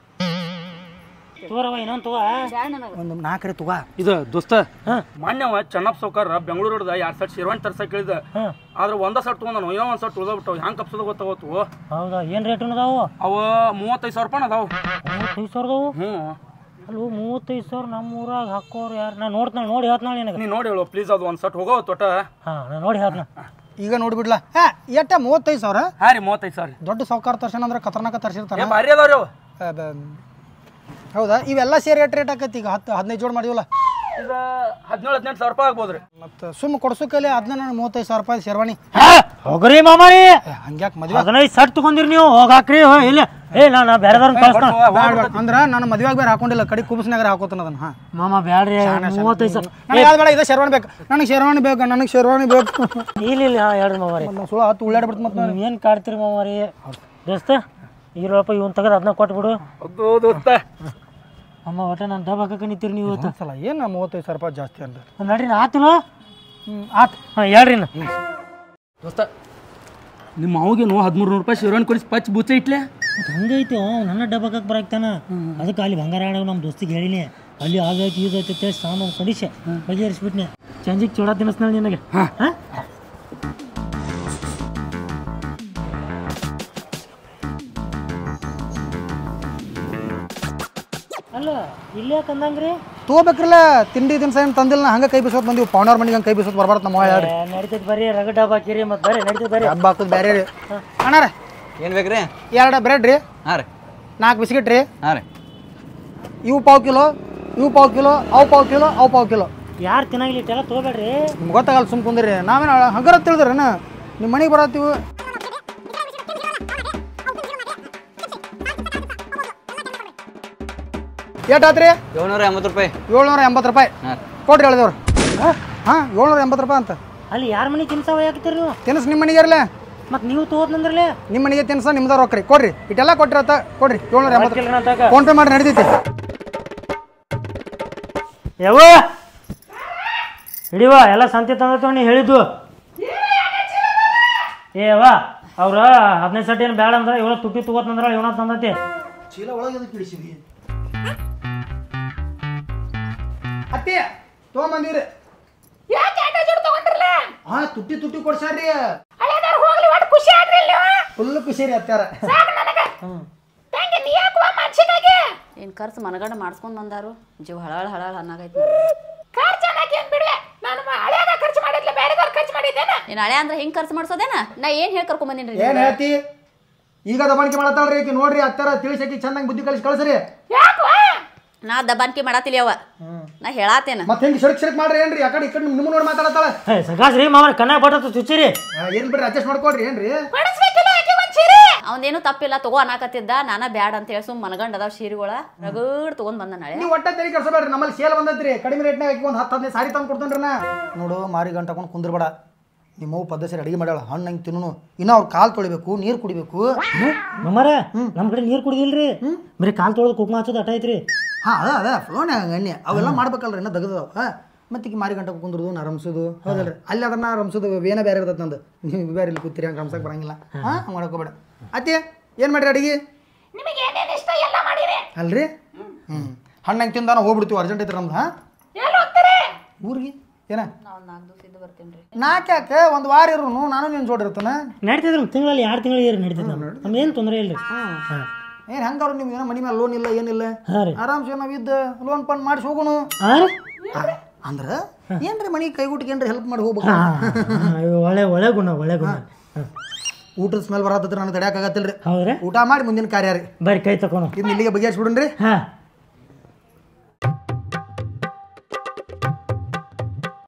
ತಗೋರವ್ವ ಇನ್ನೊಂದು ತಗೋ ಬ್ಯಾಡ ನನಗೆ ಒಂದು ನಾಲ್ಕರೆ ತುಗ ಇದು ದೋಸ್ತ ಮಾನ್ಯವ ಚೆನ್ನಪ್ಪ ಸೌಕಾರ ಬೆಂಗಳೂರು ಹಿಡ್ದ ಎರಡು ಸೆಟ್ ಶೇರ್ವಾಣಿ ತರ್ಸಕ್ ಕೇಳಿದ ಆದ್ರೆ ಒಂದ ಸೆಟ್ ತೊಗೊಂಡನು ಏನೋ ಒಂದು ಸೆಟ್ ಉಳ್ದಬಿಟ್ಟು ಹೆಂಗೆ ಕಪ್ಸೋದು ಗೊತ್ತಾಗೋತು ಹೌದಾ ಏನು ರೇಟ್ ಅದಾವು ಅವ ಮೂವತ್ತೈದು ಸಾವಿರ ರೂಪಾಯಿ ಅದಾವ ಮೂವತ್ತೈದು ಸಾವಿರದವು ಹ್ಞೂ ಅಲ್ಲೂ ಮೂವತ್ತೈದು ಸಾವಿರ ನಮ್ಮ ಊರಾಗ ಹಾಕೋರು ಯಾರು ನಾನು ನೋಡ್ತಾನೆ ನೋಡಿ ಹೇಳ್ತಾನೆ ನಿನಗೆ ನೀ ನೋಡಿ ಹೇಳು ಪ್ಲೀಸ್ ಅದು ಒಂದು ಸೆಟ್ ಹೋಗೋ ತೊಟ ಹಾಂ ನಾನು ನೋಡಿ ಹೇಳ್ತಾನೆ ಈಗ ನೋಡ್ಬಿಡ್ಲಾ ಹಾ ಎಟ್ಟ ಮೂವತ್ತೈದು ಸಾವಿರ ಹಾಂ ರೀ ಮೂವತ್ತೈದು ಸಾವಿರ ದೊಡ್ಡ ಸಾವುಕಾರ ತರ್ಸನ ಅಂದ್ರೆ ಖತರ್ನಾಕ ತರ್ಸಿರ್ತಾನೆ ಏ ಭಾರಿ ಅದಾವ್ರಿ ಅವು ಆ, ಬ- ಹೌದಾ ಇವೆಲ್ಲ ಸೇರಿ ರೇಟ್ ರೇಟ್ ಆಕೈತಿ ಈಗ ಹತ್ತು ಹದಿನೈದು ಜೋಡ್ ಮಾಡಿವಲ್ಲ ಇದು ಹದಿನೇಳು ಹದಿನೆಂಟು ಸಾವಿರ ರೂಪಾಯಿ ಆಗ್ಬೋದು ರೀ ಮತ್ತು ಸುಮ್ಮ ಕೊಡ್ಸೋಕಲ್ಲಿ ಅದನ್ನ ನಾನು ಮೂವತ್ತೈದು ಸಾವಿರ ರೂಪಾಯಿ ಶೇರ್ವಾಣಿ ಹೋಗ್ರಿ ಮಾಮಾರಿ ಹಂಗ್ಯಾಕೆ ಮದುವೆ ಹದಿನೈದು ಸಟ್ ತಗೊಂಡಿರಿ ನೀವು ಹೋಗಾಕ್ರಿ ಹೋ ಇಲ್ಲ ಏ ನಾನು ಬೇರೆದವ್ರನ್ನ ಕಳ್ಸ್ತಾನೆ ಬ್ಯಾಡ ಬ್ಯಾಡ ಅಂದ್ರೆ ನಾನು ಮದುವೆಗೆ ಬೇರೆ ಹಾಕೊಂಡಿಲ್ಲ ಕಡೆ ಕುಬಸ್ನಾಗ ಹಾಕೋತಾನ ಅದನ್ನ ಹಾಂ ಮಾಮ ಬ್ಯಾಡ್ರಿ ಮೂವತ್ತೈದು ಸಾವಿರ ನನಗೆ ಯಾವ್ದು ಬೇಡ ಇದೆ ಶೇರ್ವಾಣಿ ಬೇಕು ನನಗೆ ಶೇರ್ವಾಣಿ ಬೇಕು ನನಗೆ ಶೇರ್ವಾಣಿ ಬೇಕು ಇಲ್ಲ ಇಲ್ಲ ಹಾಂ ಹೇಳ್ರಿ ಮಾಮಾರಿ ನಾನು ಸುಳ್ಳು ಹತ್ತು ಉಳ್ಳಾಡ್ಬಿಡ್ತು ಮತ್ತೆ ನೀವು ಏನು ಕಾಡ್ತೀರಿ ಮಾಮಾರಿ ದೋಸ್ತ ಇರಪ್ಪ ಇವನ್ ತೆಗೆದು ಅದನ್ನ ಕೊಟ್ಬಿಡು ಅದು ದೋಸ್ತ ಅಮ್ಮ ಒಟ್ಟ ನಾನು ಡಬ್ ಹಾಕಕ್ಕೆ ನಿಂತೀರಿ ನೀವು ಇವತ್ತು ಸಲ ಏನು ಮೂವತ್ತೈದು ಸಾವಿರ ರೂಪಾಯಿ ಜಾಸ್ತಿ ಅಂದ್ರೆ ನಡ್ರಿ ನಾ ಆತಿಲ್ಲ ಹ್ಞೂ ಆತು ಹಾಂ ಹೇಳ್ರಿ ನಾ ದೋಸ್ತ ನಿಮ್ಮ ಮಾವಿಗೇನು ಹದಿಮೂರು ನೂರು ರೂಪಾಯಿ ಶೇರ್ವಾಣಿ ಕೊಡಿಸಿ ಪಚ್ ಬುಚ್ಚ ಇಟ್ಲೆ ಹಂಗೈತಿ ಅವ ನನ್ನ ಡಬ್ಬ ಹಾಕಕ್ಕೆ ಬರಾಕ್ತಾನ ಅದಕ್ಕೆ ಅಲ್ಲಿ ಬಂಗಾರ ಆಡೋ ನಮ್ಮ ದೋಸ್ತಿಗೆ ಹೇಳಿನಿ ಅಲ್ಲಿ ಆಗೈತಿ ಇದೈತಿ ಅಂತೇಳಿ ಸಾಮಾನು ಕೊಡಿಸಿ ಬಗೆಹರಿಸ್ಬಿಟ್ನೆ ಸಂಜೆಗೆ ಚೂಡ ತಿನ್ನಿಸ್ತಾಳ ನಿನಗೆ ಹಾಂ ಅಲ್ಲ ಇಲ್ಲೇ ತಂದಂಗ್ರಿ ತೊಗೋಬೇಕ್ರಲ್ಲ ತಿಂಡಿ ದಿನಸ ಏನು ತಂದಿಲ್ಲ ನಾ ಹಂಗೆ ಕೈ ಬಿಸೋತ್ ಬಂದಿವಿ ಪೌನವ್ರ ಮನೆಗೆ ಹಂಗೆ ಕೈ ಬಿಸೋತ್ ಬರ್ಬಾರ್ದು ನಮ್ಮ ಹೇಳ್ರಿ ನಡೀತೈತೆ ಬರ್ರಿ ರಗಡ್ ಡಬ್ಬ ಹಾಕಿರಿ ಮತ್ತೆ ಬರ್ರಿ ನಡೀತೈತೆ ಬರ್ರಿ ಹಬ್ಬ ಹಾಕೋದು ಬೇರೆ ರೀ ಅಣ್ಣಾರ ಏನು ಬೇಕ್ರಿ ಎರಡು ಬ್ರೆಡ್ ರೀ ಹಾಂ ರೀ ನಾಲ್ಕು ಬಿಸ್ಕಿಟ್ ರೀ ಹಾಂ ರೀ ಇವು ಪಾವು ಕಿಲೋ ಇವು ಪಾವು ಕಿಲೋ ಅವು ಪಾವು ಕಿಲೋ ಅವು ಪಾವು ಕಿಲೋ ಯಾರು ತಿನ್ನಾಗಿಲ್ಲ ಇಟ್ಟೆಲ್ಲ ತೊಗೋಬೇಡ್ರಿ ನಿಮ್ಗೆ ಗೊತ್ತಾಗಲ್ಲ ಸುಮ್ ಕುಂದ್ರಿ ನಾವೇನು ಹಂಗಾರ ತಿಳಿದ್ರೇನ ನಿಮ್ಮ ಮನೆಗೆ ಬರತ್ತೀವಿ ಏಟಾತ್ರಿ ಏಳ್ನೂರ ಎಂಬತ್ತು ರೂಪಾಯಿ ಏಳ್ನೂರ ಎಂಬತ್ತು ರೂಪಾಯಿ ಹಾಂ ಕೊಡ್ರಿ ಹೇಳಿದವ್ರು ಹಾಂ ಏಳ್ನೂರ ಎಂಬತ್ತು ರೂಪಾಯಿ ಅಂತ ಅಲ್ಲಿ ಯಾರ ಮನೆ ತಿನ್ಸವ ಯಾಕತ್ತೀರಿ ನೀವು ತಿನ್ಸ್ ನಿಮ್ಮ ಮನೆಗೆ ಇರಲ್ಲ ಮತ್ತೆ ನೀವು ತೊಗೋತಂದ್ರಲ್ಲೇ ನಿಮ್ಮ ಮನೆಗೆ ತಿನ್ಸ ನಿಮ್ದ ರೊಕ್ಕ ರೀ ಕೊಡ್ರಿ ಇಟ್ಟೆಲ್ಲ ಕೊಟ್ಟಿರತ್ತ ಕೊಡ್ರಿ ಏಳ್ನೂರ ಎಂಬತ್ತು ತಗ ಫೋನ್ ಪೇ ಮಾಡಿ ನಡೀತೈತಿ ಯಾವ ಹಿಡಿವ ಎಲ್ಲ ಸಂತೆ ತಂದೈತೆ ನೀ ಹೇಳಿದ್ದು ಏ ಅವ್ವ ಅವ್ರ ಹದಿನೈದು ಸಟ್ ಏನು ಬೇಡ ಅಂದ್ರೆ ಇವಳ ತುಟ್ಟಿ ತಗೋತಂದ್ರ ಇವನ ತಂದೈತಿ ಚೀಲ ಒಳಗೆ ಕಿಡಿಸಿದಿ ಅತ್ತಿ ತೊಗೊಂಬಂದಿವ್ರಿ ಯಾಕೆ ಆಟ ಜೋಡ್ ತಗೊಂಡ್ರಲ್ಲ ಹಾ ತುಟ್ಟಿ ತುಟ್ಟಿ ಕೊಡ್ಸಾರ್ರಿ ಹಳೆದಾರ ಹೋಗ್ಲಿ ಒಟ್ಟು ಖುಷಿ ಆದ್ರಿ ಇಲ್ಲಿ ಫುಲ್ ಖುಷಿ ರೀ ಅತ್ಯಾರ ಸಾಕು ನನಗ ತಂಗಿ ನೀ ಯಾಕುವ ಮನ್ಸಿನಾಗೆ ಏನು ಖರ್ಚು ಮನಗಂಡ ಮಾಡ್ಸ್ಕೊಂಡು ಬಂದಾರು ಜೀವ ಹಳಾಳ ಹಳಾಳ ಹಣ್ಣಾಗೈತಿ ಖರ್ಚು ಅನ್ನಕ್ಕೆ ಏನ್ ಬಿಡುವೆ ನಾನು ಹಳೆಯಾಗ ಖರ್ಚು ಮಾಡಿದ್ಲ ಬೇರೆದವ್ರು ಖರ್ಚು ಮಾಡಿದ್ದೇನ ನೀನು ಹಳೆ ಅಂದ್ರೆ ಹಿಂಗೆ ಖರ್ಚು ಮಾಡ್ಸೋದೇನ ನಾ ಏನು ಹೇಳಿ ಕರ್ಕೊಂಬಂದಿನಿ ಏನ್ ಹೇಳ್ತಿ ಈಗ ದಬಾಣಿಕೆ ಮಾಡತ್ತಾಳ್ರಿ ಈಕಿ ನೋಡ್ರಿ ಅತ್ತಾರ ತಿಳಿಸಕಿ ಚಂದಂಗ್ ಬುದ್ಧಿ ಕಲಿಸಿ ಕಳ್ಸ್ರಿ ಯಾಕುವ ನಾ ದಬ್ಬಾನ್ಕಿ ಮಾಡತ್ತಿಲ್ಲ ಅವ ನಾ ಹೇಳಾತೇನ ಮತ್ತೆ ಹೆಂಗ್ ಸಡಕ್ ಸಡಕ್ ಮಾಡ್ರಿ ಏನ್ರಿ ಆ ಕಡೆ ಈ ಕಡೆ ನಿಮ್ಮ ನೋಡಿ ಮಾತಾಡತ್ತಾಳ ಏ ಸಗಾಸ್ ರೀ ಮಾವ ಕಣ್ಣ ಬಟ್ಟತ್ತು ಚುಚ್ಚಿರಿ ಏನ್ ಬಿಡ್ರಿ ಅಡ್ಜಸ್ಟ್ ಮಾಡ್ಕೊಡ್ರಿ ಏನ್ರಿ ಕೊಡಿಸ್ಬೇಕಿಲ್ಲ ಆಕೆ ಒಂದ್ ಸೀರೆ ಅವನೇನು ತಪ್ಪಿಲ್ಲ ತಗೋ ಅನ್ನಾಕತ್ತಿದ್ದ ನಾನ ಬ್ಯಾಡ ಅಂತ ಹೇಳಿ ಸುಮ್ ಮನಗಂಡ ಅದಾವ ಸೀರೆಗಳ ರಗಡ್ ತಗೊಂಡ್ ಬಂದ ನಾಳೆ ನೀವು ಒಟ್ಟ ತೆರಿಗೆ ಕೆಡ್ಸಬೇಡ್ರಿ ನಮ್ಮಲ್ಲಿ ಸೇಲ್ ಬಂದೈತ್ರಿ ಕಡಿಮೆ ರೇಟ್ನಾಗ ಹಾಕಿ ಒಂದು ಹತ್ತು ಹದಿನೈದು ಸಾರಿ ತಂದು ಕೊಡ್ತೇನ್ರಿ ನಾ ನೋಡು ಮಾರಿ ಗಂಟ ಹಾಕೊಂಡು ಕುಂದ್ರಬೇಡ ನಿಮ್ಮವು ಪದ್ಧತಿ ಅಡಿಗೆ ಮಾಡ್ಯಾಳ ಹಣ್ಣು ಹಂಗೆ ತಿನ್ನು ಇನ್ನೂ ಅವ್ರು ಕಾಲು ತೊಳಿಬೇಕು ನೀರು ಕುಡಿಬೇಕು ಮಮ್ಮರ ನಮ್ಮ ಕಡೆ ನೀರು ಕುಡಿದಿಲ್ರಿ ಬರೀ ಕಾಲು ತೊಳೆದು ಕುಕ್ಮ ಹಚ್ಚೋದು ಅಟ ಐತ್ರಿ ಹಾಂ ಅದ ಅದ ಫ್ಲೋನ್ಯಾಗ ಎಣ್ಣೆ ಅವೆಲ್ಲ ಮಾಡ್ಬೇಕಲ್ರಿ ಇನ್ನೂ ತೆಗ್ದವ ಮತ್ತೆ ಈಗ ಮಾರಿ ಗಂಟ ಕುಂದ್ರದು ನಾ ರಮ್ಸೋದು ಹೌದಲ್ರಿ ಅಲ್ಲಿ ಅದನ್ನ ರಮ್ಸೋದು ವೇನ ಬೇರೆ ಇರ್ತದೆ ನಂದು ನೀವು ಬೇರೆ ಇಲ್ಲಿ ಕೂತಿರಿ ಹಂಗೆ ರಮ್ಸಕ್ಕೆ ಬರಂಗಿಲ್ಲ ಹಾಂ ಹಂಗೆ ಮಾಡ್ಕೋಬೇಡ ಅತ್ತೆ ಏನು ಮಾಡ್ರಿ ಅಡಿಗೆ ನಿಮಗೆ ಏನೇನು ಇಷ್ಟ ಎಲ್ಲ ಮಾಡಿರಿ ಅಲ್ರಿ ಹ್ಞೂ ಹಣ್ಣು ಹಂಗೆ ತಿಂದಾನ ಹೋಗ್ಬಿಡ್ತೀವಿ ಅರ್ಜೆಂಟ್ ಐತ್ರಿ ನಮ್ದು ಹಾಂ ಎಲ್ಲಿ ಹೋಗ್ತಾರೆ ಊರಿಗೆ ಏನ ನಾವ್ ನಾಲ್ಕು ದಿವಸ ಇದ್ದು ಬರ್ತೀನಿ ನಾಲ್ಕು ಯಾಕೆ ಒಂದು ವಾರ ಇರು ನಾನು ನೀನು ಜೋಡಿರ್ತಾನೆ ನಡೀತದ್ರಿ ತಿಂಗಳಲ್ಲಿ ಎರಡು ತಿಂಗಳಿಗೆ ಏರಿ ನಡೀತದೆ ನಮ್ಗೆ ಏನು ತೊಂದರೆ ಇಲ್ರಿ ಹಾಂ ಏನು ಹೆಂಗಾರು ನಿಮ್ಗೆ ಏನೋ ಮನಿ ಮೇಲೆ ಲೋನ್ ಇಲ್ಲ ಏನಿಲ್ಲ ಹಾಂ ರೀ ಆರಾಮ್ಸೆ ನಾವು ಇದ್ದು ಲೋನ್ ಪಂಡ್ ಮಾಡಿಸಿ ಹೋಗೋಣ ಹಾಂ ರೀ ಅಂದ್ರೆ ಏನ್ರಿ ಮನಿ ಕೈಗುಟ್ಟಿಗೆ ಹೆಲ್ಪ್ ಮಾಡಿ ಹೋಗ್ಬೇಕು ಹಾಂ ಒಳ್ಳೆ ಒಳ್ಳೆ ಗುಣ ಒಳ್ಳೆ ಗುಣ ಹಾಂ ಊಟದ ಸ್ಮೆಲ್ ಬರತ್ತತ್ರ ನನಗೆ ತಡ್ಯಾಕಾಗತ್ತಿಲ್ರಿ ಹೌದ್ರಾ ಊಟ ಮಾಡಿ ಮುಂದಿನ ಕಾರ್ಯ ರೀ ಬರ್ರಿ ಕೈ ತಕೊಂಡು ಇದನ್ನ ಇಲ್ಲಿಗೆ ಬಗೆಹರಿಸ್ಬಿಡ್ರಿ ಹಾಂ